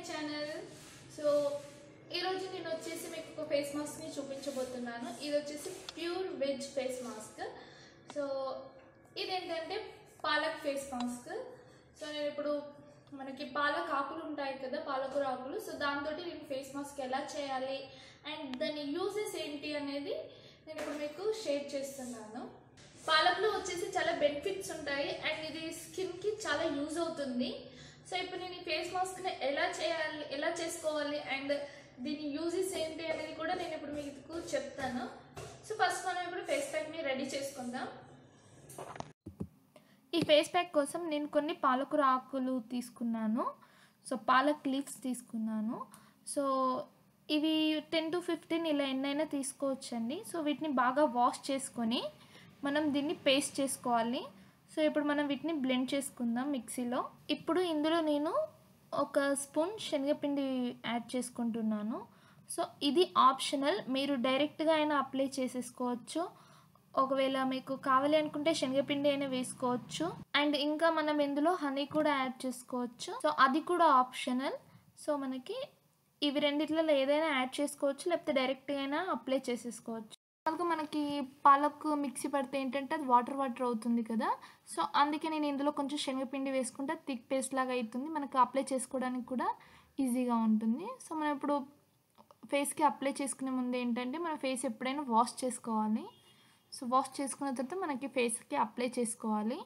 channel so ఈరోజు నేను వచ్చేసి మీకు ఒక ఫేస్ మాస్క్ని చూపించబోతున్నాను ఇది వచ్చేసి pure veg face mask so ఇదేంటంటే పాలక్ ఫేస్ మాస్క్ సో నేను ఇప్పుడు మనకి పాలక్ ఆకులు ఉంటాయి కదా పాలకూర ఆకులు సో దాంతో నేను ఫేస్ మాస్క్ ఎలా చేయాలి అండ్ దాని యూజెస్ ఏంటి అనేది నేను ఇప్పుడు మీకు షేర్ చేస్తున్నాను పాలకులో వచ్చేసి చాలా బెనిఫిట్స్ ఉంటాయి అండ్ ఇది స్కిన్కి చాలా యూజ్ అవుతుంది సో ఇప్పుడు నేను ఈ ఫేస్ మాస్క్ని ఎలా చేయాలి ఎలా చేసుకోవాలి అండ్ దీని యూజెస్ ఏంటి అనేది కూడా నేను ఇప్పుడు మీకు చెప్తాను సో ఫస్ట్ మనం ఇప్పుడు ఫేస్ ప్యాక్ని రెడీ చేసుకుందాం ఈ ఫేస్ ప్యాక్ కోసం నేను కొన్ని పాలకూర ఆకులు తీసుకున్నాను సో పాలక్ లీవ్స్ తీసుకున్నాను సో ఇవి టెన్ టు ఫిఫ్టీన్ ఇలా ఎన్నైనా తీసుకోవచ్చండి సో వీటిని బాగా వాష్ చేసుకొని మనం దీన్ని పేస్ట్ చేసుకోవాలి సో ఇప్పుడు మనం వీటిని బ్లెండ్ చేసుకుందాం మిక్సీలో ఇప్పుడు ఇందులో నేను ఒక స్పూన్ శనగపిండి యాడ్ చేసుకుంటున్నాను సో ఇది ఆప్షనల్ మీరు డైరెక్ట్గా అయినా అప్లై చేసేసుకోవచ్చు ఒకవేళ మీకు కావాలి అనుకుంటే శనగపిండి అయినా వేసుకోవచ్చు అండ్ ఇంకా మనం ఇందులో హనీ కూడా యాడ్ చేసుకోవచ్చు సో అది కూడా ఆప్షనల్ సో మనకి ఇవి రెండిట్లలో ఏదైనా యాడ్ చేసుకోవచ్చు లేకపోతే డైరెక్ట్గా అయినా అప్లై చేసేసుకోవచ్చు అలాగే మనకి పాలక్ మిక్సీ పడితే ఏంటంటే అది వాటర్ వాటర్ అవుతుంది కదా సో అందుకే నేను ఇందులో కొంచెం శనగపిండి వేసుకుంటే థిక్ పేస్ట్ లాగా అవుతుంది మనకు అప్లై చేసుకోవడానికి కూడా ఈజీగా ఉంటుంది సో మనం ఇప్పుడు ఫేస్కి అప్లై చేసుకునే ముందు ఏంటంటే మన ఫేస్ ఎప్పుడైనా వాష్ చేసుకోవాలి సో వాష్ చేసుకున్న తర్వాత మనకి ఫేస్కి అప్లై చేసుకోవాలి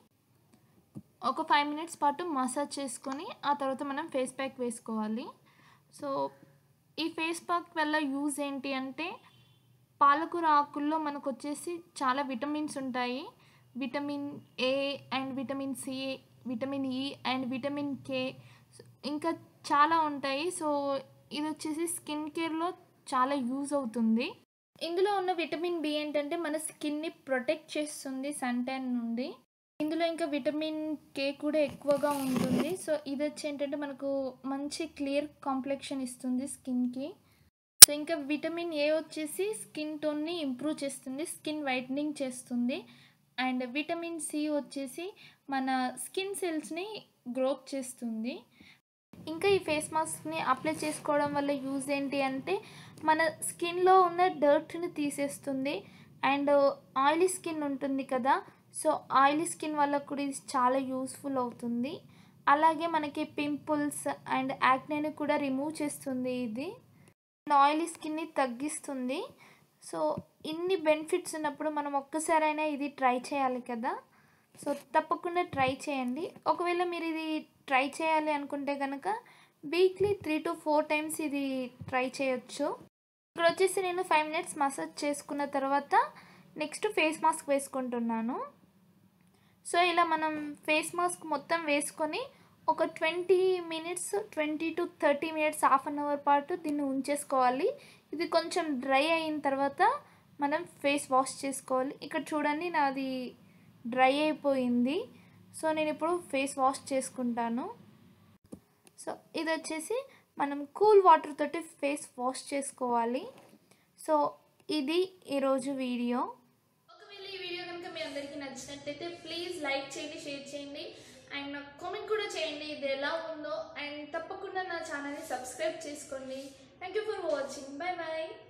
ఒక ఫైవ్ మినిట్స్ పాటు మసాజ్ చేసుకొని ఆ తర్వాత మనం ఫేస్ ప్యాక్ వేసుకోవాలి సో ఈ ఫేస్ ప్యాక్ వల్ల యూజ్ ఏంటి అంటే పాలకూర ఆకుల్లో మనకు వచ్చేసి చాలా విటమిన్స్ ఉంటాయి vitamin A and vitamin C vitamin E and vitamin K ఇంకా చాలా ఉంటాయి సో ఇది వచ్చేసి స్కిన్ కేర్లో చాలా యూజ్ అవుతుంది ఇందులో ఉన్న విటమిన్ బి ఏంటంటే మన స్కిన్ని ప్రొటెక్ట్ చేస్తుంది సన్ ట్యాన్ నుండి ఇందులో ఇంకా విటమిన్ కే కూడా ఎక్కువగా ఉంటుంది సో ఇది వచ్చి ఏంటంటే మనకు మంచి క్లియర్ కాంప్లెక్షన్ ఇస్తుంది స్కిన్కి సో ఇంకా విటమిన్ ఏ వచ్చేసి స్కిన్ టోన్ని ఇంప్రూవ్ చేస్తుంది స్కిన్ వైట్నింగ్ చేస్తుంది అండ్ విటమిన్ సి వచ్చేసి మన స్కిన్ సెల్స్ని గ్రోత్ చేస్తుంది ఇంకా ఈ ఫేస్ మాస్క్ని అప్లై చేసుకోవడం వల్ల యూజ్ ఏంటి అంటే మన స్కిన్లో ఉన్న డర్ట్ని తీసేస్తుంది అండ్ ఆయిలీ స్కిన్ ఉంటుంది కదా సో ఆయిలీ స్కిన్ వల్ల కూడా ఇది చాలా యూస్ఫుల్ అవుతుంది అలాగే మనకి పింపుల్స్ అండ్ యాక్నేని కూడా రిమూవ్ చేస్తుంది ఇది అండ్ ఆయిలీ స్కిన్ని తగ్గిస్తుంది సో ఇన్ని బెనిఫిట్స్ ఉన్నప్పుడు మనం ఒక్కసారైనా ఇది ట్రై చేయాలి కదా సో తప్పకుండా ట్రై చేయండి ఒకవేళ మీరు ఇది ట్రై చేయాలి అనుకుంటే కనుక weekly three to four times ఇది ట్రై చేయొచ్చు ఇక్కడ వచ్చేసి నేను ఫైవ్ మినిట్స్ మసాజ్ చేసుకున్న తర్వాత నెక్స్ట్ ఫేస్ మాస్క్ వేసుకుంటున్నాను సో ఇలా మనం ఫేస్ మాస్క్ మొత్తం వేసుకొని ఒక twenty minutes twenty to thirty minutes half an hour పాటు దీన్ని ఉంచేసుకోవాలి ఇది కొంచెం డ్రై అయిన తర్వాత మనం ఫేస్ వాష్ చేసుకోవాలి ఇక్కడ చూడండి నాది డ్రై అయిపోయింది సో నేను ఇప్పుడు ఫేస్ వాష్ చేసుకుంటాను సో ఇది వచ్చేసి మనం కూల్ వాటర్ తోటి ఫేస్ వాష్ చేసుకోవాలి సో ఇది ఈరోజు వీడియో ఒకవేళ ఈ వీడియో కనుక మీ అందరికీ నచ్చినట్టయితే ప్లీజ్ లైక్ చేయండి షేర్ చేయండి అండ్ నాకు కామెంట్ కూడా చేయండి ఇది ఎలా ఉందో అండ్ తప్పకుండా నా ఛానల్ని సబ్స్క్రైబ్ చేసుకోండి thank you for watching bye bye